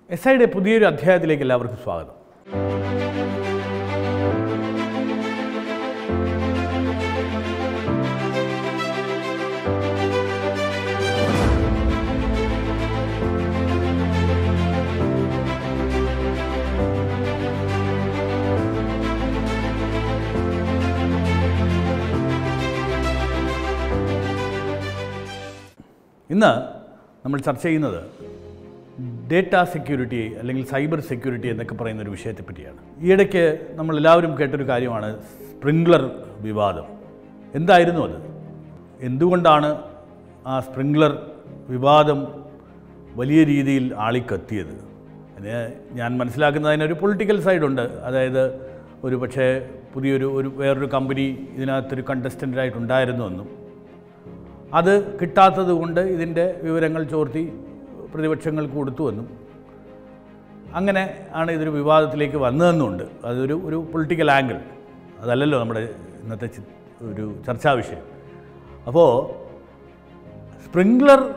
S ഐയുടെ പുതിയൊരു അധ്യായത്തിലേക്ക് എല്ലാവർക്കും സ്വാഗതം ഇന്ന് നമ്മൾ ചർച്ച ചെയ്യുന്നത് ഡേറ്റ സെക്യൂരിറ്റി അല്ലെങ്കിൽ സൈബർ സെക്യൂരിറ്റി എന്നൊക്കെ പറയുന്ന ഒരു വിഷയത്തെ പറ്റിയാണ് ഈയിടയ്ക്ക് നമ്മൾ എല്ലാവരും കേട്ടൊരു കാര്യമാണ് സ്പ്രിംഗ്ലർ വിവാദം എന്തായിരുന്നു അത് എന്തുകൊണ്ടാണ് ആ സ്പ്രിംഗ്ലർ വിവാദം വലിയ രീതിയിൽ ആളിക്കത്തിയത് അതിന് ഞാൻ മനസ്സിലാക്കുന്നത് അതിനൊരു പൊളിറ്റിക്കൽ സൈഡുണ്ട് അതായത് ഒരു പക്ഷേ പുതിയൊരു ഒരു വേറൊരു കമ്പനി ഇതിനകത്തൊരു കണ്ടസ്റ്റൻ്റായിട്ടുണ്ടായിരുന്നുവെന്നും അത് കിട്ടാത്തത് കൊണ്ട് ഇതിൻ്റെ വിവരങ്ങൾ ചോർത്തി പ്രതിപക്ഷങ്ങൾക്ക് കൊടുത്തുവെന്നും അങ്ങനെ ആണ് ഇതൊരു വിവാദത്തിലേക്ക് വന്നതെന്നുണ്ട് അതൊരു ഒരു പൊളിറ്റിക്കൽ ആംഗിൾ അതല്ലല്ലോ നമ്മുടെ ഇന്നത്തെ ചി- ഒരു ചർച്ചാ വിഷയം അപ്പോൾ സ്പ്രിംഗ്ലർ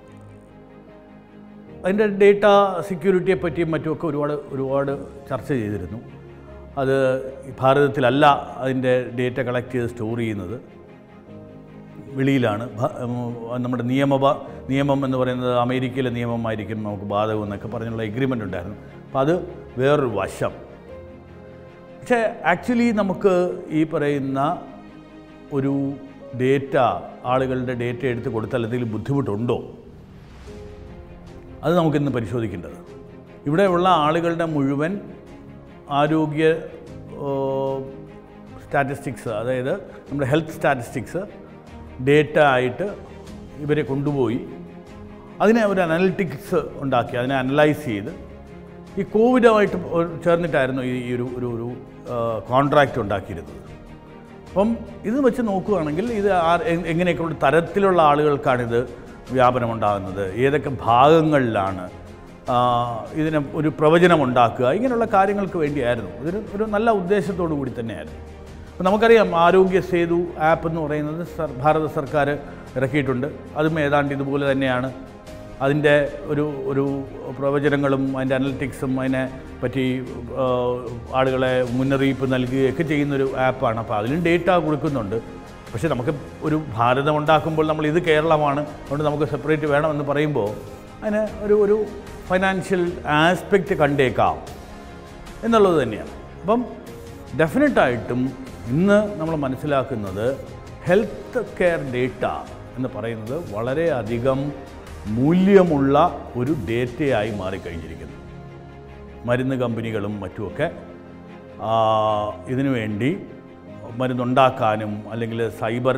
അതിൻ്റെ ഡേറ്റ സെക്യൂരിറ്റിയെ പറ്റിയും മറ്റുമൊക്കെ ഒരുപാട് ഒരുപാട് ചർച്ച ചെയ്തിരുന്നു അത് ഭാരതത്തിലല്ല അതിൻ്റെ ഡേറ്റ കളക്ട് ചെയ്ത് സ്റ്റോർ ചെയ്യുന്നത് വെളിയിലാണ് ഭ- ഉം, നമ്മുടെ നിയമ നിയമം എന്ന് പറയുന്നത് അമേരിക്കയിലെ നിയമമായിരിക്കും നമുക്ക് ബാധകം എന്നൊക്കെ പറഞ്ഞുള്ള എഗ്രിമെൻ്റ് ഉണ്ടായിരുന്നു അപ്പോൾ അത് വേറൊരു വശം പക്ഷേ ആക്ച്വലി നമുക്ക് ഈ പറയുന്ന ഒരു ഡേറ്റ ആളുകളുടെ ഡേറ്റ എടുത്ത് കൊടുത്താൽ എന്തെങ്കിലും ബുദ്ധിമുട്ടുണ്ടോ അത് നമുക്കിന്ന് പരിശോധിക്കേണ്ടത് ഇവിടെയുള്ള ആളുകളുടെ മുഴുവൻ ആരോഗ്യ സ്റ്റാറ്റിസ്റ്റിക്സ് അതായത് നമ്മുടെ ഹെൽത്ത് സ്റ്റാറ്റിസ്റ്റിക്സ് ഡേറ്റ ആയിട്ട് ഇവരെ കൊണ്ടുപോയി അതിനെ ഒരു അനലിറ്റിക്സ് ഉണ്ടാക്കി അതിനെ അനലൈസ് ചെയ്ത് ഈ കോവിഡുമായിട്ട് ഒരു- ചേർന്നിട്ടായിരുന്നു ഈ ഈ ഒരു ഒരു ഒരു കോൺട്രാക്റ്റ് ഉണ്ടാക്കിയിരുന്നത് അപ്പം ഇത് വെച്ച് നോക്കുകയാണെങ്കിൽ ഇത് ആർ- എ- എങ്ങനെയൊക്കെയുള്ള തരത്തിലുള്ള ആളുകൾക്കാണിത് വ്യാപനമുണ്ടാകുന്നത് ഏതൊക്കെ ഭാഗങ്ങളിലാണ് ആ, ഇതിന് ഒരു പ്രവചനം ഉണ്ടാക്കുക ഇങ്ങനെയുള്ള കാര്യങ്ങൾക്ക് വേണ്ടിയായിരുന്നു ഇതൊരു ഒരു നല്ല ഉദ്ദേശത്തോടു കൂടി തന്നെയായിരുന്നു അപ്പം നമുക്കറിയാം ആരോഗ്യ സേതു ആപ്പ് എന്ന് പറയുന്നത് സർ ഭാരത സർക്കാർ ഇറക്കിയിട്ടുണ്ട് അതും ഏതാണ്ട് ഇതുപോലെ തന്നെയാണ് അതിൻ്റെ ഒരു ഒരു പ്രവചനങ്ങളും അതിൻ്റെ അനലിറ്റിക്സും അതിനെ പറ്റി ആ, ആളുകളെ മുന്നറിയിപ്പ് നൽകുകയൊക്കെ ചെയ്യുന്നൊരു ആപ്പാണ് അപ്പോൾ അതിലും ഡേറ്റ കൊടുക്കുന്നുണ്ട് പക്ഷേ നമുക്ക് ഒരു ഭാരതം ഉണ്ടാക്കുമ്പോൾ നമ്മൾ ഇത് കേരളമാണ് അതുകൊണ്ട് നമുക്ക് സെപ്പറേറ്റ് വേണമെന്ന് പറയുമ്പോൾ അതിന് ഒരു ഒരു ഫൈനാൻഷ്യൽ ആസ്പെക്റ്റ് കണ്ടേക്കാം എന്നുള്ളത് തന്നെയാണ് അപ്പം ഡെഫിനറ്റായിട്ടും ഇന്ന് നമ്മൾ മനസ്സിലാക്കുന്നത് ഹെൽത്ത് കെയർ ഡേറ്റ എന്ന് പറയുന്നത് വളരെയധികം മൂല്യമുള്ള ഒരു ഡേറ്റയായി മാറിക്കഴിഞ്ഞിരിക്കുന്നു മരുന്ന് കമ്പനികളും മറ്റുമൊക്കെ ആ, ഇതിനു വേണ്ടി മരുന്നുണ്ടാക്കാനും അല്ലെങ്കിൽ സൈബർ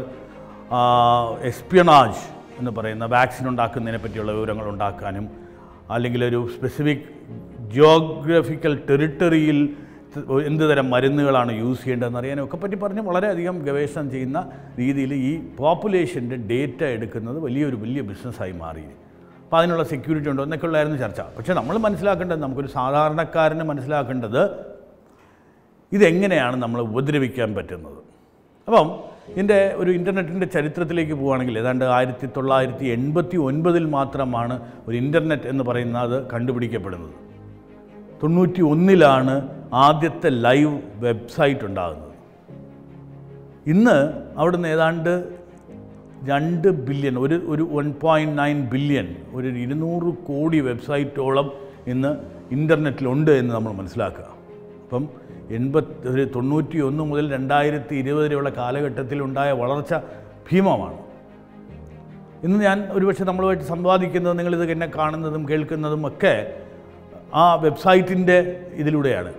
എസ്പിയണാജ് എന്ന് പറയുന്ന വാക്സിൻ ഉണ്ടാക്കുന്നതിനെ പറ്റിയുള്ള വിവരങ്ങൾ ഉണ്ടാക്കാനും അല്ലെങ്കിൽ ഒരു സ്പെസിഫിക് ജിയോഗ്രഫിക്കൽ ടെറിട്ടറിയിൽ എന്ത് തരം മരുന്നുകളാണ് യൂസ് ചെയ്യേണ്ടതെന്ന് അറിയാനും ഒക്കെ പറ്റി പറഞ്ഞ് വളരെയധികം ഗവേഷണം ചെയ്യുന്ന രീതിയിൽ ഈ പോപ്പുലേഷൻ്റെ ഡേറ്റ എടുക്കുന്നത് വലിയൊരു വലിയ ബിസിനസ്സായി മാറി അപ്പോൾ അതിനുള്ള സെക്യൂരിറ്റി ഉണ്ടോ എന്നൊക്കെ ഉള്ളായിരുന്നു ചർച്ച പക്ഷേ നമ്മൾ മനസ്സിലാക്കേണ്ടത് നമുക്കൊരു സാധാരണക്കാരന് മനസ്സിലാക്കേണ്ടത് ഇതെങ്ങനെയാണ് നമ്മൾ ഉപദ്രവിക്കാൻ പറ്റുന്നത് അപ്പം ഇതിൻ്റെ ഒരു ഇൻ്റർനെറ്റിൻ്റെ ചരിത്രത്തിലേക്ക് പോവുകയാണെങ്കിൽ ഏതാണ്ട് ആയിരത്തി തൊള്ളായിരത്തി എൺപത്തി ഒൻപതിൽ മാത്രമാണ് ഒരു ഇൻ്റർനെറ്റ് എന്ന് പറയുന്നത് കണ്ടുപിടിക്കപ്പെടുന്നത് തൊണ്ണൂറ്റി ഒന്നിലാണ് ആദ്യത്തെ ലൈവ് വെബ്സൈറ്റ് ഉണ്ടാകുന്നത് ഇന്ന് അവിടുന്ന് ഏതാണ്ട് രണ്ട് ബില്യൺ ഒരു ഒരു വൺ പോയിൻറ്റ് നയൻ ബില്യൺ ഒരു ഇരുന്നൂറ് കോടി വെബ്സൈറ്റോളം ഇന്ന് ഇൻ്റർനെറ്റിലുണ്ട് എന്ന് നമ്മൾ മനസ്സിലാക്കുക അപ്പം എൺപത്തി ഒരു തൊണ്ണൂറ്റി ഒന്ന് മുതൽ രണ്ടായിരത്തി ഇരുപത് വരെയുള്ള കാലഘട്ടത്തിലുണ്ടായ വളർച്ച ഭീമമാണ് ഇന്ന് ഞാൻ ഒരുപക്ഷെ നമ്മളുമായിട്ട് സംവാദിക്കുന്നത് നിങ്ങളിത് എന്നെ കാണുന്നതും കേൾക്കുന്നതും ഒക്കെ ആ വെബ്സൈറ്റിൻ്റെ ഇതിലൂടെയാണ്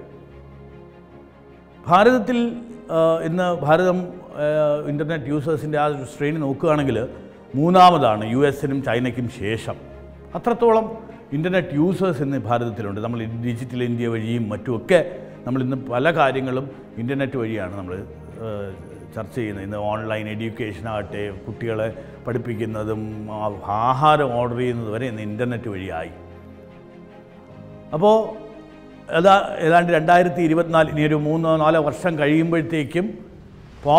ഭാരതത്തിൽ ആ, ഇന്ന് ഭാരതം ഇൻ്റർനെറ്റ് യൂസേഴ്സിൻ്റെ ആ ഒരു ശ്രേണി നോക്കുകയാണെങ്കിൽ മൂന്നാമതാണ് യു എസിനും ചൈനയ്ക്കും ശേഷം അത്രത്തോളം ഇൻ്റർനെറ്റ് യൂസേഴ്സ് ഇന്ന് ഭാരതത്തിലുണ്ട് നമ്മൾ ഈ ഡിജിറ്റൽ ഇന്ത്യ വഴിയും മറ്റുമൊക്കെ നമ്മൾ ഇന്ന് പല കാര്യങ്ങളും ഇൻ്റർനെറ്റ് വഴിയാണ് നമ്മൾ ആ, ചർച്ച ചെയ്യുന്നത് ഇന്ന് ഓൺലൈൻ എഡ്യൂക്കേഷൻ ആകട്ടെ കുട്ടികളെ പഠിപ്പിക്കുന്നതും ആ, ആഹാരം ഓർഡർ ചെയ്യുന്നത് വരെ ഇന്ന് ഇൻ്റർനെറ്റ് വഴിയായി അപ്പോൾ ഏതാ ഏതാണ്ട് രണ്ടായിരത്തി ഇരുപത്തിനാല് ഇനി ഒരു മൂന്നോ നാലോ വർഷം കഴിയുമ്പോഴത്തേക്കും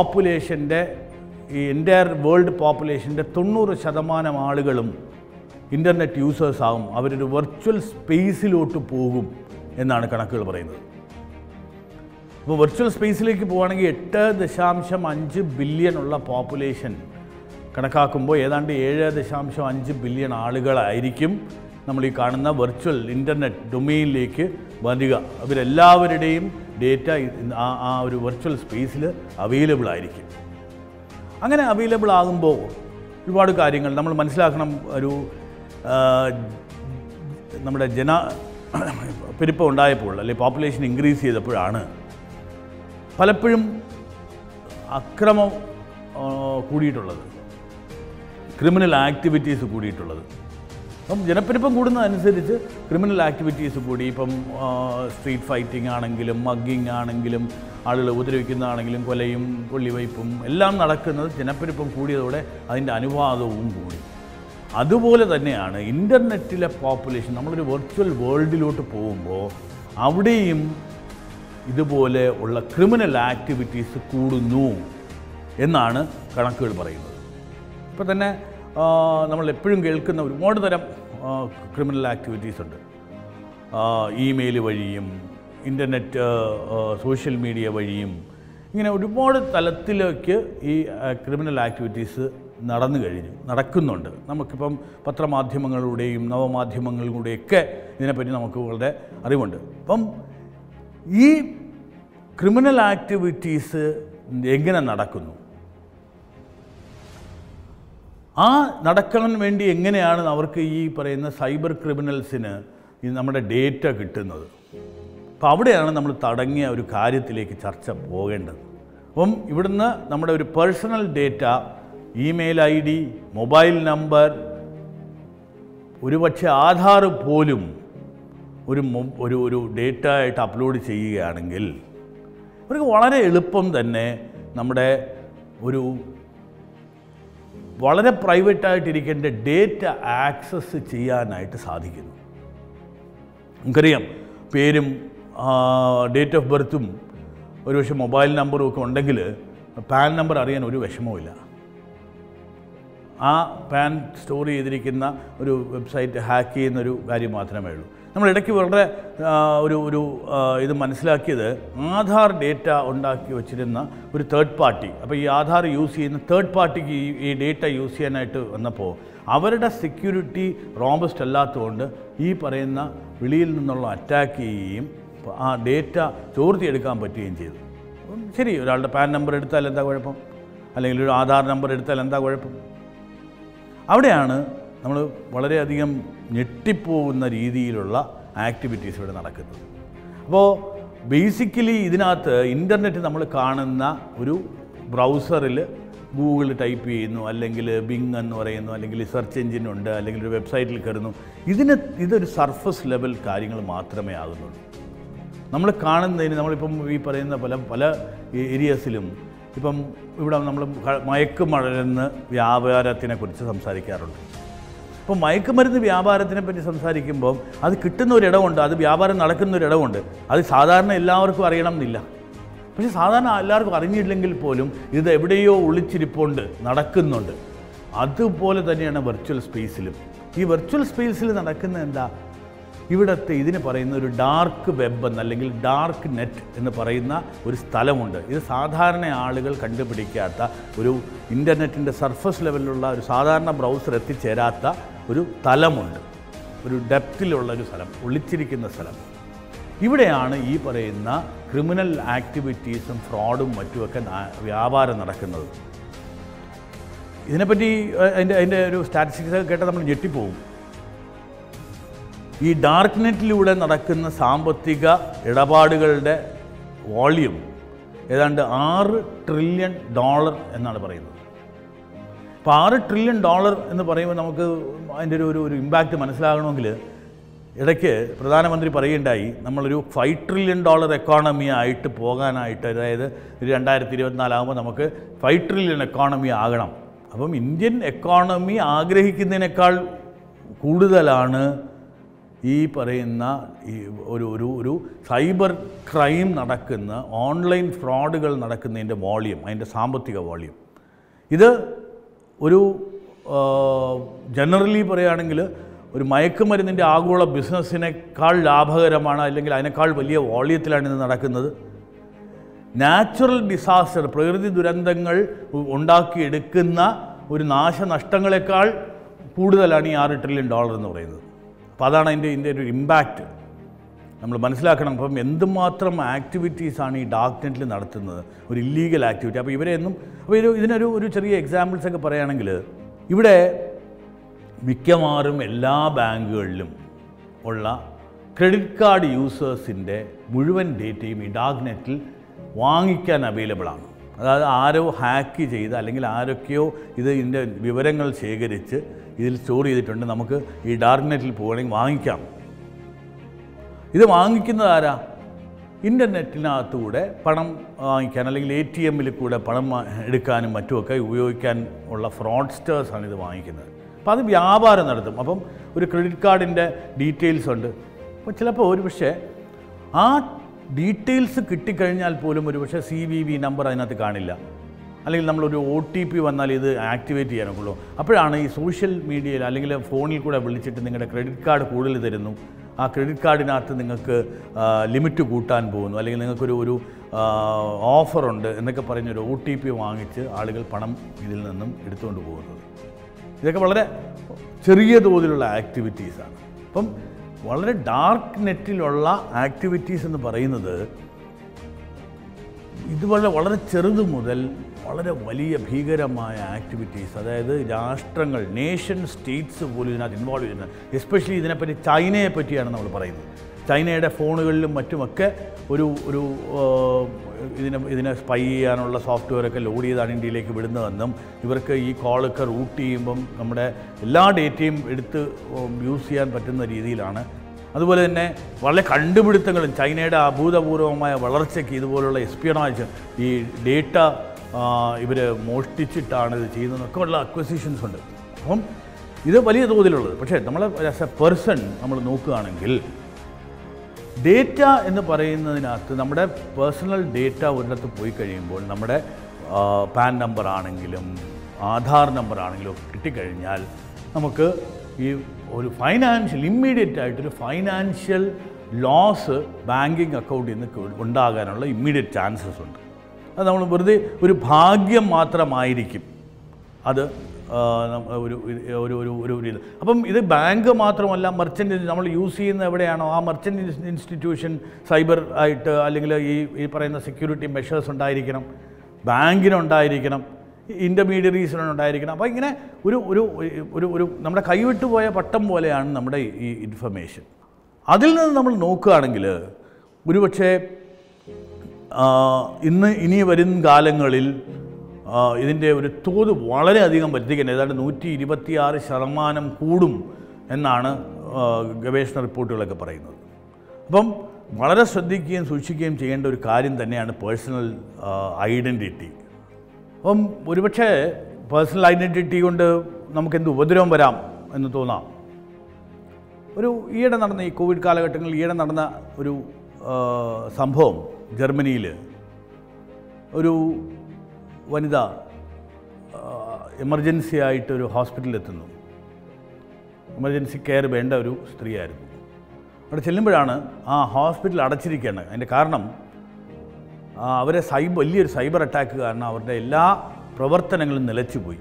പോപ്പുലേഷൻ്റെ ഈ എൻറ്റയർ വേൾഡ് പോപ്പുലേഷൻ്റെ തൊണ്ണൂറ് ശതമാനം ആളുകളും ഇൻ്റർനെറ്റ് യൂസേഴ്സ് ആകും അവരൊരു വെർച്വൽ സ്പേസിലോട്ട് പോകും എന്നാണ് കണക്കുകൾ പറയുന്നത് അപ്പോൾ വെർച്വൽ സ്പേസിലേക്ക് പോവുകയാണെങ്കിൽ എട്ട് ദശാംശം അഞ്ച് ബില്യൺ ഉള്ള പോപ്പുലേഷൻ കണക്കാക്കുമ്പോൾ ഏതാണ്ട് ഏഴ് ദശാംശം അഞ്ച് ബില്യൺ ആളുകളായിരിക്കും നമ്മൾ ഈ കാണുന്ന വെർച്വൽ ഇൻ്റർനെറ്റ് ഡൊമെയിനിലേക്ക് വരിക അവരെല്ലാവരുടെയും ഡേറ്റ ആ ആ ഒരു വെർച്വൽ സ്പേസിൽ അവൈലബിൾ ആയിരിക്കും അങ്ങനെ അവൈലബിൾ ആകുമ്പോൾ ഒരുപാട് കാര്യങ്ങൾ നമ്മൾ മനസ്സിലാക്കണം ഒരു ആ, നമ്മുടെ ജന പെരുപ്പം ഉണ്ടായപ്പോൾ അല്ലെങ്കിൽ പോപ്പുലേഷൻ ഇൻക്രീസ് ചെയ്തപ്പോഴാണ് പലപ്പോഴും അക്രമം ആ, കൂടിയിട്ടുള്ളത് ക്രിമിനൽ ആക്ടിവിറ്റീസ് കൂടിയിട്ടുള്ളത് അപ്പം ജനപ്പെരുപ്പം കൂടുന്നതനുസരിച്ച് ക്രിമിനൽ ആക്ടിവിറ്റീസ് കൂടി ഇപ്പം സ്ട്രീറ്റ് ഫൈറ്റിംഗ് ആണെങ്കിലും മഗ്ഗിങ് ആണെങ്കിലും ആളുകൾ ഉപദ്രവിക്കുന്നതാണെങ്കിലും കൊലയും കൊള്ളിവയ്പ്പും എല്ലാം നടക്കുന്നത് ജനപ്പെരുപ്പം കൂടിയതോടെ അതിൻ്റെ അനുവാദവും കൂടി അതുപോലെ തന്നെയാണ് ഇൻ്റർനെറ്റിലെ പോപ്പുലേഷൻ നമ്മളൊരു വെർച്വൽ വേൾഡിലോട്ട് പോകുമ്പോൾ അവിടെയും ഇതുപോലെ ഉള്ള ക്രിമിനൽ ആക്ടിവിറ്റീസ് കൂടുന്നു എന്നാണ് കണക്കുകൾ പറയുന്നത് ഇപ്പോൾ തന്നെ ആ, നമ്മൾ എപ്പോഴും കേൾക്കുന്ന ഒരുപാട് തരം ക്രിമിനൽ ആക്ടിവിറ്റീസ് ഉണ്ട് ഇമെയിൽ വഴിയും ഇൻ്റർനെറ്റ് സോഷ്യൽ മീഡിയ വഴിയും ഇങ്ങനെ ഒരുപാട് തലത്തിലേക്ക് ഈ ക്രിമിനൽ ആക്ടിവിറ്റീസ് നടന്നു കഴിഞ്ഞു നടക്കുന്നുണ്ട് നമുക്കിപ്പം പത്രമാധ്യമങ്ങളിലൂടെയും നവമാധ്യമങ്ങളിലൂടെയൊക്കെ ഇതിനെപ്പറ്റി നമുക്ക് വളരെ അറിവുണ്ട് അപ്പം ഈ ക്രിമിനൽ ആക്ടിവിറ്റീസ് എങ്ങനെ നടക്കുന്നു ആ നടക്കാൻ വേണ്ടി എങ്ങനെയാണ് അവർക്ക് ഈ പറയുന്ന സൈബർ ക്രിമിനൽസിന് ഈ നമ്മുടെ ഡേറ്റ കിട്ടുന്നത് അപ്പോൾ അവിടെയാണ് നമ്മൾ തടങ്ങിയ ഒരു കാര്യത്തിലേക്ക് ചർച്ച പോകേണ്ടത് അപ്പം ഇവിടുന്ന് നമ്മുടെ ഒരു personal data email I D mobile number ഒരുപക്ഷെ ആധാർ പോലും ഒരു മൊ- ഒരു ഒരു ഡേറ്റ ആയിട്ട് അപ്ലോഡ് ചെയ്യുകയാണെങ്കിൽ അവർക്ക് വളരെ എളുപ്പം തന്നെ നമ്മുടെ ഒരു വളരെ പ്രൈവറ്റായിട്ടിരിക്കേണ്ട ഡേറ്റ ആക്സസ് ചെയ്യാനായിട്ട് സാധിക്കുന്നു നമുക്കറിയാം പേരും ഡേറ്റ് ഓഫ് ബർത്തും ഒരുപക്ഷെ മൊബൈൽ നമ്പറും ഒക്കെ ഉണ്ടെങ്കിൽ പാൻ നമ്പർ അറിയാൻ ഒരു വിഷമവുമില്ല ആ പാൻ സ്റ്റോർ ചെയ്തിരിക്കുന്ന ഒരു വെബ്സൈറ്റ് ഹാക്ക് ചെയ്യുന്ന ഒരു കാര്യം മാത്രമേ ഉള്ളൂ നമ്മൾ ഇടയ്ക്ക് വളരെ ആ, ഒരു ഒരു ആ, ഇത് മനസ്സിലാക്കിയത് ആധാർ ഡേറ്റ ഉണ്ടാക്കി വച്ചിരുന്ന ഒരു തേർഡ് പാർട്ടി അപ്പോൾ ഈ ആധാർ യൂസ് ചെയ്യുന്ന തേർഡ് പാർട്ടിക്ക് ഈ ഈ ഡേറ്റ യൂസ് ചെയ്യാനായിട്ട് വന്നപ്പോൾ അവരുടെ സെക്യൂരിറ്റി റോബസ്റ്റ് അല്ലാത്തതുകൊണ്ട് ഈ പറയുന്ന വെളിയിൽ നിന്നുള്ള അറ്റാക്ക് ചെയ്യുകയും ആ ഡേറ്റ ചോർത്തിയെടുക്കാൻ പറ്റുകയും ചെയ്തു അപ്പം ശരി ഒരാളുടെ പാൻ നമ്പർ എടുത്താൽ എന്താ കുഴപ്പം അല്ലെങ്കിൽ ഒരു ആധാർ നമ്പർ എടുത്താൽ എന്താ കുഴപ്പം അവിടെയാണ് നമ്മൾ വളരെയധികം ഞെട്ടിപ്പോകുന്ന രീതിയിലുള്ള ആക്ടിവിറ്റീസ് ഇവിടെ നടക്കുന്നത് അപ്പോൾ ബേസിക്കലി ഇതിനകത്ത് ഇൻ്റർനെറ്റ് നമ്മൾ കാണുന്ന ഒരു ബ്രൗസറിൽ ഗൂഗിൾ ടൈപ്പ് ചെയ്യുന്നു അല്ലെങ്കിൽ ബിങ് എന്ന് പറയുന്നു അല്ലെങ്കിൽ സെർച്ച് എഞ്ചിൻ ഉണ്ട് അല്ലെങ്കിൽ ഒരു വെബ്സൈറ്റിൽ കയറുന്നു ഇതിന് ഇതൊരു സർഫസ് ലെവൽ കാര്യങ്ങൾ മാത്രമേ ആകുന്നുള്ളൂ നമ്മൾ കാണുന്നതിന് നമ്മളിപ്പം ഈ പറയുന്ന പല പല ഏരിയസിലും ഇപ്പം ഇവിടെ നമ്മൾ മയക്കുമരുന്ന് വ്യാപാരത്തിനെ കുറിച്ച് സംസാരിക്കാറുണ്ട് അപ്പോൾ മയക്കുമരുന്ന് വ്യാപാരത്തിനെ പറ്റി സംസാരിക്കുമ്പോൾ അത് കിട്ടുന്ന ഒരിടമുണ്ട് അത് വ്യാപാരം നടക്കുന്ന ഒരിടമുണ്ട് അത് സാധാരണ എല്ലാവർക്കും അറിയണം എന്നില്ല പക്ഷേ സാധാരണ എല്ലാവർക്കും അറിഞ്ഞില്ലെങ്കിൽ പോലും ഇത് എവിടെയോ ഒളിച്ചിരിപ്പുണ്ട് നടക്കുന്നുണ്ട് അതുപോലെ തന്നെയാണ് വെർച്വൽ സ്പേസിലും ഈ വെർച്വൽ സ്പേസിൽ നടക്കുന്ന എന്താ ഇവിടുത്തെ ഇതിന് പറയുന്ന ഒരു ഡാർക്ക് വെബ് എന്ന് അല്ലെങ്കിൽ ഡാർക്ക് നെറ്റ് എന്ന് പറയുന്ന ഒരു സ്ഥലമുണ്ട് ഇത് സാധാരണ ആളുകൾ കണ്ടുപിടിക്കാത്ത ഒരു ഇൻ്റർനെറ്റിൻ്റെ സർഫസ് ലെവലിലുള്ള ഒരു സാധാരണ ബ്രൗസർ എത്തിച്ചേരാത്ത ഒരു തലമുണ്ട് ഒരു ഡെപ്തിലുള്ള ഒരു സ്ഥലം ഒളിച്ചിരിക്കുന്ന സ്ഥലം ഇവിടെയാണ് ഈ പറയുന്ന ക്രിമിനൽ ആക്ടിവിറ്റീസും ഫ്രോഡും മറ്റുമൊക്കെ നാ- വ്യാപാരം നടക്കുന്നത് ഇതിനെപ്പറ്റി ഏഹ്, അതിൻ്റെ അതിൻ്റെ ഒരു സ്റ്റാറ്റിസ്റ്റിക്സ് കേട്ടാൽ നമ്മൾ ഞെട്ടിപ്പോവും ഈ ഡാർക്ക് നെറ്റിലൂടെ നടക്കുന്ന സാമ്പത്തിക ഇടപാടുകളുടെ വോള്യൂം ഏതാണ്ട് ആറ് ട്രില്യൺ ഡോളർ എന്നാണ് പറയുന്നത് അപ്പോൾ ആറ് ട്രില്യൺ ഡോളർ എന്ന് പറയുമ്പോൾ നമുക്ക് അതിൻ്റെ ഒരു ഒരു ഒരു ഇമ്പാക്റ്റ് മനസ്സിലാകണമെങ്കിൽ ഇടയ്ക്ക് പ്രധാനമന്ത്രി പറയുകയുണ്ടായി നമ്മളൊരു ഫൈവ് ട്രില്യൺ ഡോളർ എക്കോണമി ആയിട്ട് പോകാനായിട്ട് അതായത് ഒരു രണ്ടായിരത്തി ഇരുപത്തിനാലാകുമ്പോൾ നമുക്ക് ഫൈവ് ട്രില്യൺ എക്കോണമി ആകണം അപ്പം ഇന്ത്യൻ എക്കോണമി ആഗ്രഹിക്കുന്നതിനേക്കാൾ കൂടുതലാണ് ഈ പറയുന്ന ഈ ഒരു ഒരു ഒരു സൈബർ ക്രൈം നടക്കുന്ന ഓൺലൈൻ ഫ്രോഡുകൾ നടക്കുന്നതിൻ്റെ വോളിയം അതിൻ്റെ സാമ്പത്തിക വോളിയം ഇത് ഒരു ജനറലി പറയുകയാണെങ്കിൽ ഒരു മയക്കുമരുന്നിൻ്റെ ആഗോള ബിസിനസ്സിനേക്കാൾ ലാഭകരമാണ് അല്ലെങ്കിൽ അതിനേക്കാൾ വലിയ വോളിയത്തിലാണ് ഇത് നടക്കുന്നത് നാച്ചുറൽ ഡിസാസ്റ്റർ പ്രകൃതി ദുരന്തങ്ങൾ ഉ- ഉണ്ടാക്കിയെടുക്കുന്ന ഒരു നാശനഷ്ടങ്ങളെക്കാൾ കൂടുതലാണ് ഈ ആറ് ട്രില്യൺ ഡോളർ എന്ന് പറയുന്നത് അപ്പോൾ അതാണ് അതിൻ്റെ ഇതിൻ്റെ ഒരു ഇമ്പാക്റ്റ് നമ്മൾ മനസ്സിലാക്കണം അപ്പം എന്തുമാത്രം ആക്ടിവിറ്റീസാണ് ഈ ഡാർക്ക് നെറ്റിൽ നടത്തുന്നത് ഒരു ഇല്ലീഗൽ ആക്ടിവിറ്റി അപ്പോൾ ഇവരെ എന്നും അപ്പോൾ ഇത് ഇതിനൊരു ഒരു ചെറിയ എക്സാമ്പിൾസ് ഒക്കെ പറയുകയാണെങ്കിൽ ഇവിടെ മിക്കവാറും എല്ലാ ബാങ്കുകളിലും ഉള്ള ക്രെഡിറ്റ് കാർഡ് യൂസേഴ്സിൻ്റെ മുഴുവൻ ഡേറ്റയും ഈ ഡാർക്ക് നെറ്റിൽ വാങ്ങിക്കാൻ അവൈലബിൾ ആണ് അതായത് ആരോ ഹാക്ക് ചെയ്ത് അല്ലെങ്കിൽ ആരൊക്കെയോ ഇത് ഇതിൻ്റെ വിവരങ്ങൾ ശേഖരിച്ച് ഇതിൽ സ്റ്റോർ ചെയ്തിട്ടുണ്ട് നമുക്ക് ഈ ഡാർക്ക് നെറ്റിൽ പോവുകയാണെങ്കിൽ വാങ്ങിക്കാം ഇത് വാങ്ങിക്കുന്നത് ആരാ ഇൻ്റർനെറ്റിനകത്തൂടെ പണം വാങ്ങിക്കാൻ അല്ലെങ്കിൽ എ ടി എമ്മിൽ കൂടെ പണം വാ- എടുക്കാനും മറ്റുമൊക്കെ ഉപയോഗിക്കാൻ ഉള്ള ഫ്രോഡ്സ്റ്റേഴ്സാണ് ഇത് വാങ്ങിക്കുന്നത് അപ്പോൾ അത് വ്യാപാരം നടത്തും അപ്പം ഒരു ക്രെഡിറ്റ് കാർഡിൻ്റെ ഡീറ്റെയിൽസ് ഉണ്ട് അപ്പോൾ ചിലപ്പോൾ ഒരു പക്ഷേ ആ ഡീറ്റെയിൽസ് കിട്ടിക്കഴിഞ്ഞാൽ പോലും ഒരു പക്ഷേ സി വി വി നമ്പർ അതിനകത്ത് കാണില്ല അല്ലെങ്കിൽ നമ്മളൊരു ഒ ടി പി വന്നാൽ ഇത് ആക്ടിവേറ്റ് ചെയ്യാനൊക്കെയുള്ളൂ അപ്പോഴാണ് ഈ സോഷ്യൽ മീഡിയയിൽ അല്ലെങ്കിൽ ഫോണിൽ കൂടെ വിളിച്ചിട്ട് നിങ്ങളുടെ ക്രെഡിറ്റ് കാർഡ് കൂടുതൽ തരുന്നു ആ ക്രെഡിറ്റ് കാർഡിനകത്ത് നിങ്ങൾക്ക് ലിമിറ്റ് കൂട്ടാൻ പോകുന്നു അല്ലെങ്കിൽ നിങ്ങൾക്കൊരു ഒരു ഓഫറുണ്ട് എന്നൊക്കെ പറഞ്ഞൊരു ഒ ടി പി വാങ്ങിച്ച് ആളുകൾ പണം ഇതിൽ നിന്നും എടുത്തുകൊണ്ട് പോകുന്നത് ഇതൊക്കെ വളരെ ചെറിയ തോതിലുള്ള ആക്ടിവിറ്റീസാണ് അപ്പം വളരെ ഡാർക്ക് നെറ്റിലുള്ള ആക്ടിവിറ്റീസ് എന്ന് പറയുന്നത് ഇതുപോലെ വളരെ ചെറുത് മുതൽ വളരെ വലിയ ഭീകരമായ ആക്ടിവിറ്റീസ് അതായത് രാഷ്ട്രങ്ങൾ നേഷൻ സ്റ്റേറ്റ്സ് പോലും ഇതിനകത്ത് ഇൻവോൾവ് ചെയ്യുന്നത് എസ്പെഷ്യലി ഇതിനെപ്പറ്റി ചൈനയെ പറ്റിയാണ് നമ്മൾ പറയുന്നത് ചൈനയുടെ ഫോണുകളിലും മറ്റുമൊക്കെ ഒരു ഒരു ആ, ഇതിനെ ഇതിനെ സ്പൈ ചെയ്യാനുള്ള സോഫ്റ്റ്വെയറൊക്കെ ലോഡ് ചെയ്താണ് ഇന്ത്യയിലേക്ക് വിടുന്നതെന്നും ഇവർക്ക് ഈ കോളൊക്കെ റൂട്ട് ചെയ്യുമ്പം നമ്മുടെ എല്ലാ ഡേറ്റയും എടുത്ത് യൂസ് ചെയ്യാൻ പറ്റുന്ന രീതിയിലാണ് അതുപോലെ തന്നെ വളരെ കണ്ടുപിടുത്തങ്ങളും ചൈനയുടെ അഭൂതപൂർവമായ വളർച്ചയ്ക്ക് ഇതുപോലുള്ള എസ്പിയണാജ് ഈ ഡേറ്റ ഇവർ മോഷ്ടിച്ചിട്ടാണ് ഇത് ചെയ്യുന്നതൊക്കെ ഉള്ള അക്വസിഷൻസ് ഉണ്ട് അപ്പം ഇത് വലിയ തോതിലുള്ളത് പക്ഷേ നമ്മൾ ആസ് എ പേഴ്സൺ നമ്മൾ നോക്കുകയാണെങ്കിൽ ഡേറ്റ എന്ന് പറയുന്നതിനകത്ത് നമ്മുടെ പേഴ്സണൽ ഡേറ്റ ഒരിടത്ത് പോയി കഴിയുമ്പോൾ നമ്മുടെ ആ, പാൻ നമ്പർ ആണെങ്കിലും ആധാർ നമ്പർ ആണെങ്കിലും ഒക്കെ കിട്ടിക്കഴിഞ്ഞാൽ നമുക്ക് ഈ ഒരു ഫൈനാൻഷ്യൽ ഇമ്മീഡിയറ്റ് ആയിട്ടൊരു ഫൈനാൻഷ്യൽ ലോസ് ബാങ്കിങ് അക്കൗണ്ടിൽ നിന്ന് ഉണ്ടാകാനുള്ള ഇമ്മീഡിയറ്റ് ചാൻസസ് ഉണ്ട് അത് നമ്മൾ വെറുതെ ഒരു ഭാഗ്യം മാത്രമായിരിക്കും അത് ആ, നമ്മ- ഒരു ഒരു ഒരു ഒരു ഒരു ഇത് അപ്പം ഇത് ബാങ്ക് മാത്രമല്ല മർച്ചൻ്റ് നമ്മൾ യൂസ് ചെയ്യുന്ന എവിടെയാണോ ആ മർച്ചൻ്റ് ഇൻസ്റ്റിറ്റ്യൂഷൻ സൈബർ ആയിട്ട് അല്ലെങ്കിൽ ഈ ഈ പറയുന്ന സെക്യൂരിറ്റി മെഷേഴ്സ് ഉണ്ടായിരിക്കണം ബാങ്കിനുണ്ടായിരിക്കണം ഇൻ്റർമീഡിയറീസിനുണ്ടായിരിക്കണം അപ്പോൾ ഇങ്ങനെ ഒരു ഒരു ഒരു ഒരു നമ്മുടെ കൈവിട്ടു പോയ പട്ടം പോലെയാണ് നമ്മുടെ ഈ ഇൻഫർമേഷൻ അതിൽ നിന്ന് നമ്മൾ നോക്കുകയാണെങ്കിൽ ഒരുപക്ഷെ ആ, ഇന്ന് ഇനി വരും കാലങ്ങളിൽ ആ, ഇതിൻ്റെ ഒരു തോത് വളരെയധികം വർദ്ധിക്കുന്നത് ഏതാണ്ട് നൂറ്റി ഇരുപത്തിയാറ് ശതമാനം കൂടും എന്നാണ് ആ, ഗവേഷണ റിപ്പോർട്ടുകളൊക്കെ പറയുന്നത് അപ്പം വളരെ ശ്രദ്ധിക്കുകയും സൂക്ഷിക്കുകയും ചെയ്യേണ്ട ഒരു കാര്യം തന്നെയാണ് പേഴ്സണൽ ഐഡൻറ്റിറ്റി അപ്പം ഒരുപക്ഷെ പേഴ്സണൽ ഐഡൻറ്റിറ്റി കൊണ്ട് നമുക്ക് എന്ത് ഉപദ്രവം വരാം എന്ന് തോന്നാം ഒരു ഈയിടെ നടന്ന ഈ കോവിഡ് കാലഘട്ടങ്ങളിൽ ഈയിടെ നടന്ന ഒരു ആ, സംഭവം ജർമ്മനിയിൽ ഒരു വനിത എമർജൻസി ആയിട്ട് ഒരു ഹോസ്പിറ്റലിൽ എത്തുന്നു എമർജൻസി കെയർ വേണ്ട ഒരു സ്ത്രീയായിരുന്നു അവിടെ ചെല്ലുമ്പോഴാണ് ആ ഹോസ്പിറ്റൽ അടച്ചിരിക്കുകയാണ് അതിൻ്റെ കാരണം ആ, അവരെ സൈബർ വലിയൊരു സൈബർ അറ്റാക്ക് കാരണം അവരുടെ എല്ലാ പ്രവർത്തനങ്ങളും നിലച്ചുപോയി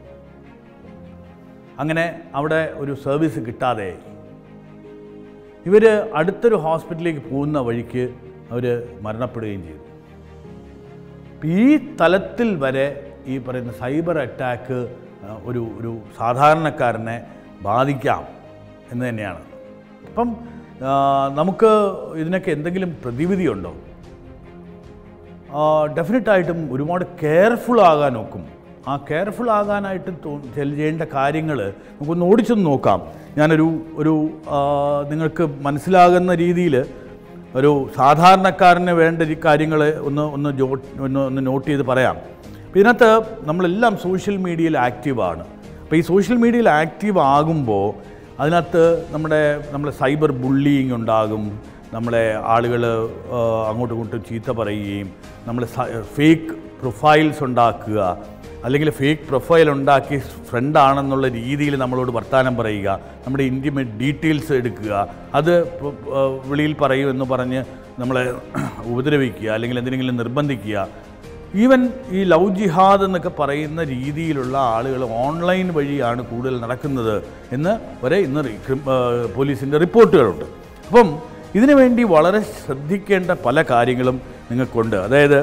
അങ്ങനെ അവിടെ ഒരു സർവീസ് കിട്ടാതെ ഇവർ അടുത്തൊരു ഹോസ്പിറ്റലിലേക്ക് പോകുന്ന വഴിക്ക് അവർ മരണപ്പെടുകയും ചെയ്തു അപ്പം ഈ തലത്തിൽ വരെ ഈ പറയുന്ന സൈബർ അറ്റാക്ക് ആ, ഒരു ഒരു സാധാരണക്കാരനെ ബാധിക്കാം എന്ന് തന്നെയാണ് അപ്പം ആ, നമുക്ക് ഇതിനൊക്കെ എന്തെങ്കിലും പ്രതിവിധിയുണ്ടോ ഡെഫിനറ്റായിട്ടും ഒരുപാട് കെയർഫുൾ ആകാൻ നോക്കും ആ കെയർഫുൾ ആകാനായിട്ട് തോ- ചെയ്യേണ്ട കാര്യങ്ങൾ നമുക്കൊന്ന് ഓടിച്ചൊന്ന് നോക്കാം ഞാനൊരു ഒരു ആ, നിങ്ങൾക്ക് മനസ്സിലാകുന്ന രീതിയിൽ ഒരു സാധാരണക്കാരന് വേണ്ട ഈ കാര്യങ്ങൾ ഒന്ന് ഒന്ന് ജോ ഒന്ന് ഒന്ന് നോട്ട് ചെയ്ത് പറയാം അപ്പോൾ ഇതിനകത്ത് നമ്മളെല്ലാം സോഷ്യൽ മീഡിയയിൽ ആക്റ്റീവാണ് അപ്പോൾ ഈ സോഷ്യൽ മീഡിയയിൽ ആക്റ്റീവ് ആകുമ്പോൾ അതിനകത്ത് നമ്മുടെ നമ്മുടെ സൈബർ ബുള്ളിങ് ഉണ്ടാകും നമ്മളെ ആളുകൾ അങ്ങോട്ടും ഇങ്ങോട്ടും ചീത്ത പറയുകയും നമ്മൾ ഫേക്ക് പ്രൊഫൈൽസ് ഉണ്ടാക്കുക അല്ലെങ്കിൽ ഫേക്ക് പ്രൊഫൈൽ ഉണ്ടാക്കി ഫ്രണ്ടാണെന്നുള്ള രീതിയിൽ നമ്മളോട് വർത്തമാനം പറയുക നമ്മുടെ ഇൻറ്റിമേറ്റ് ഡീറ്റെയിൽസ് എടുക്കുക അത് പ- ആ, വെളിയിൽ പറയുമെന്ന് പറഞ്ഞ് നമ്മളെ ഉപദ്രവിക്കുക അല്ലെങ്കിൽ എന്തിനെങ്കിലും നിർബന്ധിക്കുക ഈവൻ ഈ ലവ് ജിഹാദ് എന്നൊക്കെ പറയുന്ന രീതിയിലുള്ള ആളുകൾ ഓൺലൈൻ വഴിയാണ് കൂടുതൽ നടക്കുന്നത് എന്ന് വരെ ഇന്ന് റി- ക്രിം- ആ, പോലീസിൻ്റെ റിപ്പോർട്ടുകളുണ്ട് അപ്പം ഇതിനു വേണ്ടി വളരെ ശ്രദ്ധിക്കേണ്ട പല കാര്യങ്ങളും നിങ്ങൾക്കുണ്ട് അതായത്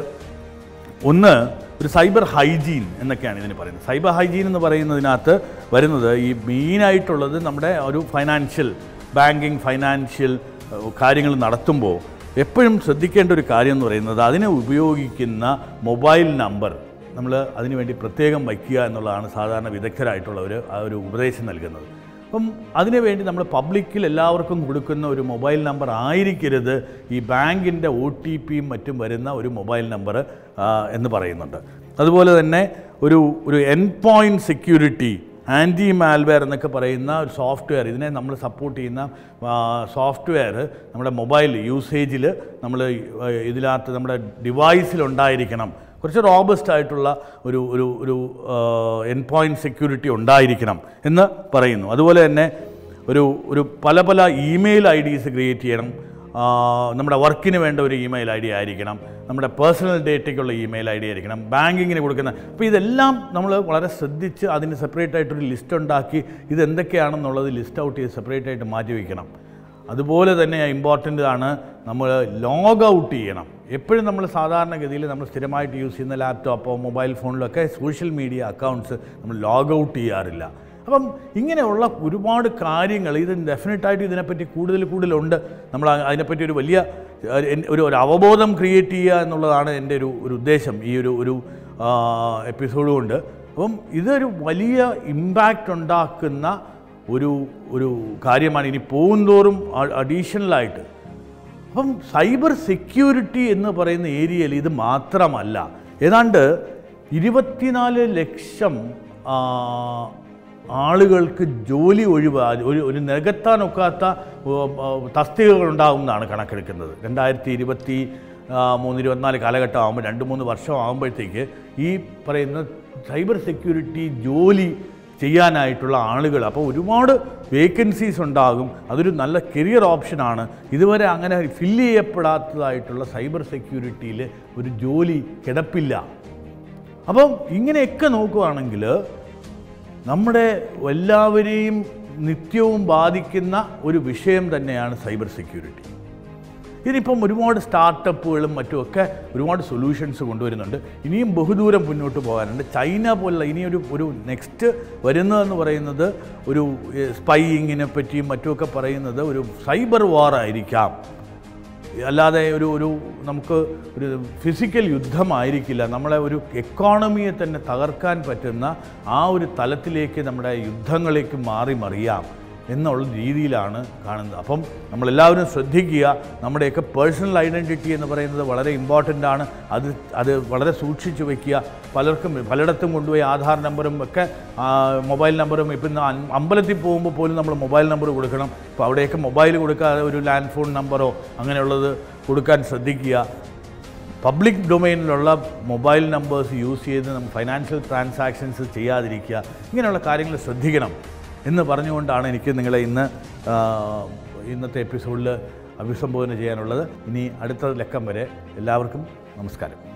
ഒന്ന് ഒരു സൈബർ ഹൈജീൻ എന്നൊക്കെയാണ് ഇതിന് പറയുന്നത് സൈബർ ഹൈജീൻ എന്ന് പറയുന്നതിനകത്ത് വരുന്നത് ഈ മെയിനായിട്ടുള്ളത് നമ്മുടെ ഒരു ഫൈനാൻഷ്യൽ ബാങ്കിങ് ഫൈനാൻഷ്യൽ കാര്യങ്ങൾ നടത്തുമ്പോൾ എപ്പോഴും ശ്രദ്ധിക്കേണ്ട ഒരു കാര്യം എന്ന് പറയുന്നത് അതിനെ ഉപയോഗിക്കുന്ന മൊബൈൽ നമ്പർ നമ്മൾ അതിനുവേണ്ടി പ്രത്യേകം വയ്ക്കുക എന്നുള്ളതാണ് സാധാരണ വിദഗ്ധരായിട്ടുള്ളവർ ആ ഒരു ഉപദേശം നൽകുന്നത് അപ്പം അതിനുവേണ്ടി നമ്മൾ പബ്ലിക്കിൽ എല്ലാവർക്കും കൊടുക്കുന്ന ഒരു മൊബൈൽ നമ്പർ ആയിരിക്കരുത് ഈ ബാങ്കിൻ്റെ ഒ ടി പിയും മറ്റും വരുന്ന ഒരു മൊബൈൽ നമ്പർ എന്ന് പറയുന്നുണ്ട് അതുപോലെ തന്നെ ഒരു ഒരു endpoint security anti malware എന്നൊക്കെ പറയുന്ന ഒരു സോഫ്റ്റ്വെയർ ഇതിനെ നമ്മൾ സപ്പോർട്ട് ചെയ്യുന്ന സോഫ്റ്റ്വെയർ നമ്മുടെ മൊബൈൽ യൂസേജിൽ നമ്മൾ ഇതിനകത്ത് നമ്മുടെ ഡിവൈസിലുണ്ടായിരിക്കണം കുറച്ച് റോബസ്റ്റ് ആയിട്ടുള്ള ഒരു ഒരു ഒരു എൻ പോയിൻറ്റ് സെക്യൂരിറ്റി ഉണ്ടായിരിക്കണം എന്ന് പറയുന്നു അതുപോലെ തന്നെ ഒരു ഒരു പല പല ഇമെയിൽ ഐ ഡീസ് ക്രിയേറ്റ് ചെയ്യണം ആ, നമ്മുടെ വർക്കിന് വേണ്ട ഒരു ഇമെയിൽ ഐ ഡി ആയിരിക്കണം നമ്മുടെ പേഴ്സണൽ ഡേറ്റയ്ക്കുള്ള ഇമെയിൽ ഐ ഡി ആയിരിക്കണം ബാങ്കിങ്ങിന് കൊടുക്കുന്ന അപ്പോൾ ഇതെല്ലാം നമ്മൾ വളരെ ശ്രദ്ധിച്ച് അതിന് സെപ്പറേറ്റ് ആയിട്ടൊരു ലിസ്റ്റ് ഉണ്ടാക്കി ഇത് എന്തൊക്കെയാണെന്നുള്ളത് ലിസ്റ്റ് ഔട്ട് ചെയ്ത് സെപ്പറേറ്റ് ആയിട്ട് മാറ്റി വയ്ക്കണം അതുപോലെ തന്നെ ഇമ്പോർട്ടൻ്റ് ആണ് നമ്മൾ ലോഗ് ഔട്ട് ചെയ്യണം എപ്പോഴും നമ്മൾ സാധാരണഗതിയിൽ നമ്മൾ സ്ഥിരമായിട്ട് യൂസ് ചെയ്യുന്ന ലാപ്ടോപ്പോ മൊബൈൽ ഫോണിലൊക്കെ സോഷ്യൽ മീഡിയ അക്കൗണ്ട്സ് നമ്മൾ ലോഗ് ഔട്ട് ചെയ്യാറില്ല അപ്പം ഇങ്ങനെയുള്ള ഒരുപാട് കാര്യങ്ങൾ ഇത് ഡെഫിനറ്റായിട്ട് ഇതിനെപ്പറ്റി കൂടുതൽ കൂടുതലുണ്ട് നമ്മൾ അ- അതിനെപ്പറ്റി ഒരു വലിയ ഒരു- എൻ- ഒരു ഒരു അവബോധം ക്രിയേറ്റ് ചെയ്യുക എന്നുള്ളതാണ് എൻ്റെ ഒരു ഒരു ഉദ്ദേശം ഈ ഒരു ഒരു എപ്പിസോഡ് കൊണ്ട് അപ്പം ഇതൊരു വലിയ ഇമ്പാക്റ്റ് ഉണ്ടാക്കുന്ന ഒരു ഒരു കാര്യമാണ് ഇനി പോകുന്തോറും അഡീഷണലായിട്ട് അപ്പം സൈബർ സെക്യൂരിറ്റി എന്ന് പറയുന്ന ഏരിയയിൽ ഇത് മാത്രമല്ല ഏതാണ്ട് ഇരുപത്തിനാല് ലക്ഷം ആ, ആളുകൾക്ക് ജോലി ഒഴിവാ ഒരു ഒരു നികത്താനൊക്കാത്ത തസ്തികകൾ ഉണ്ടാകുമെന്നാണ് കണക്കെടുക്കുന്നത് രണ്ടായിരത്തി ഇരുപത്തി ആ, മൂന്ന് ഇരുപത്തിനാല് കാലഘട്ടം ആകുമ്പോൾ രണ്ട് മൂന്ന് വർഷം ആകുമ്പോഴത്തേക്ക് ഈ പറയുന്ന സൈബർ സെക്യൂരിറ്റി ജോലി ചെയ്യാനായിട്ടുള്ള ആളുകൾ അപ്പോൾ ഒരുപാട് വേക്കൻസീസ് ഉണ്ടാകും അതൊരു നല്ല കരിയർ ഓപ്ഷനാണ് ഇതുവരെ അങ്ങനെ ഫില്ല് ചെയ്യപ്പെടാത്തതായിട്ടുള്ള സൈബർ സെക്യൂരിറ്റിയിൽ ഒരു ജോലി കിടപ്പില്ല അപ്പം ഇങ്ങനെയൊക്കെ നോക്കുകയാണെങ്കിൽ നമ്മുടെ എല്ലാവരെയും നിത്യവും ബാധിക്കുന്ന ഒരു വിഷയം തന്നെയാണ് സൈബർ സെക്യൂരിറ്റി ഇതിനിപ്പം ഒരുപാട് സ്റ്റാർട്ടപ്പുകളും മറ്റുമൊക്കെ ഒരുപാട് സൊല്യൂഷൻസ് കൊണ്ടുവരുന്നുണ്ട് ഇനിയും ബഹുദൂരം മുന്നോട്ട് പോകാനുണ്ട് ചൈന പോലുള്ള ഇനി ഒരു ഒരു നെക്സ്റ്റ് വരുന്നതെന്ന് പറയുന്നത് ഒരു സ്പൈയിങ്ങിനെ പറ്റിയും മറ്റുമൊക്കെ പറയുന്നത് ഒരു സൈബർ വാർ ആയിരിക്കാം അല്ലാതെ ഒരു ഒരു നമുക്ക് ഒരു ഫിസിക്കൽ യുദ്ധമായിരിക്കില്ല നമ്മളെ ഒരു എക്കോണമിയെ തന്നെ തകർക്കാൻ പറ്റുന്ന ആ ഒരു തലത്തിലേക്ക് നമ്മുടെ യുദ്ധങ്ങളിലേക്ക് മാറി മറിയാം എന്നുള്ള രീതിയിലാണ് കാണുന്നത് അപ്പം നമ്മളെല്ലാവരും ശ്രദ്ധിക്കുക നമ്മുടെയൊക്കെ പേഴ്സണൽ ഐഡൻറ്റിറ്റി എന്ന് പറയുന്നത് വളരെ ഇമ്പോർട്ടൻ്റ് ആണ് അത് അത് വളരെ സൂക്ഷിച്ചു വയ്ക്കുക പലർക്കും പലയിടത്തും കൊണ്ടുപോയി ആധാർ നമ്പറും ഒക്കെ ആ, മൊബൈൽ നമ്പറും ഇപ്പം ഇന്ന് അൻ- അമ്പലത്തിൽ പോകുമ്പോൾ പോലും നമ്മൾ മൊബൈൽ നമ്പർ കൊടുക്കണം അപ്പോൾ അവിടെയൊക്കെ മൊബൈൽ കൊടുക്കാതെ ഒരു ലാൻഡ് ഫോൺ നമ്പറോ അങ്ങനെയുള്ളത് കൊടുക്കാൻ ശ്രദ്ധിക്കുക പബ്ലിക് ഡൊമൈനിലുള്ള മൊബൈൽ നമ്പേഴ്സ് യൂസ് ചെയ്ത് നമ്മൾ ഫൈനാൻഷ്യൽ ട്രാൻസാക്ഷൻസ് ചെയ്യാതിരിക്കുക ഇങ്ങനെയുള്ള കാര്യങ്ങൾ ശ്രദ്ധിക്കണം എന്ന് പറഞ്ഞുകൊണ്ടാണ് എനിക്ക് നിങ്ങളെ ഇന്ന് ആ, ഇന്നത്തെ എപ്പിസോഡിൽ അഭിസംബോധന ചെയ്യാനുള്ളത് ഇനി അടുത്ത ലക്കം വരെ എല്ലാവർക്കും നമസ്കാരം